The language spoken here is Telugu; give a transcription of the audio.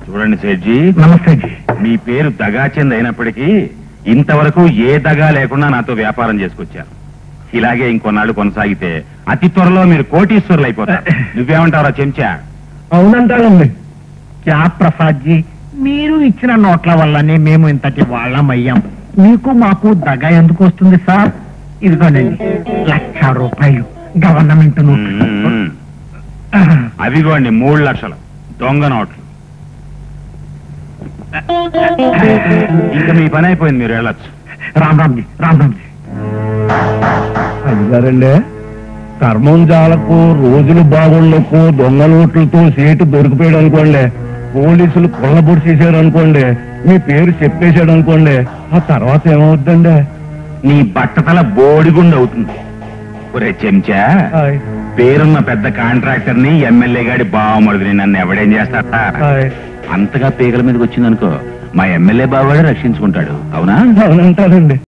చూడండి సేట్జీ నమస్తే జీ మీ పేరు దగాచంద్ అయినప్పటికీ ఇంతవరకు ఏ దగా లేకుండా నాతో వ్యాపారం చేసుకొచ్చారు ఇలాగే ఇంకొన్నాళ్ళు కొనసాగితే అతి త్వరలో మీరు కోటీశ్వరులు అయిపోతారు నువ్వేమంటావురా చెంచా అవునంటానండి క్యా ప్రసాద్ జీ మీరు ఇచ్చిన నోట్ల వల్లనే మేము ఇంతటి వాళ్ళం అయ్యాం మీకు మాకు దగ ఎందుకు వస్తుంది సార్ ఇదిగోనండి లక్ష రూపాయలు గవర్నమెంట్ నోట్లు మ్మ్. అవిగోండి మూడు లక్షలు దొంగ నోట్లు ఇంకా మీ పని అయిపోయింది మీరు వెళ్ళొచ్చు రామ్ రామ్ జీ రామ్ రామ్ జీ అదిగారండి కర్మం జాలకు రోజులు బాగుండకు దొంగ నోట్లతో సీటు దొరికిపోయాడు అనుకోండి పోలీసులు కొల్లబొడి చేశారు అనుకోండి మీ పేరు చెప్పేశాడు అనుకోండి ఆ తర్వాత ఏమవుద్దండి నీ బట్టతల బోడిగుండు అవుతుంది ఒరే చెంచా హాయ్, పేరున్న పెద్ద కాంట్రాక్టర్ ని ఎమ్మెల్యే గాడి బావమడుగుని నన్ను ఎవడేం చేస్తాడా హాయ్. అంతగా పీకల మీదకి వచ్చిందనుకో మా ఎమ్మెల్యే బావాడే రక్షించుకుంటాడు అవునా అవునంటారండి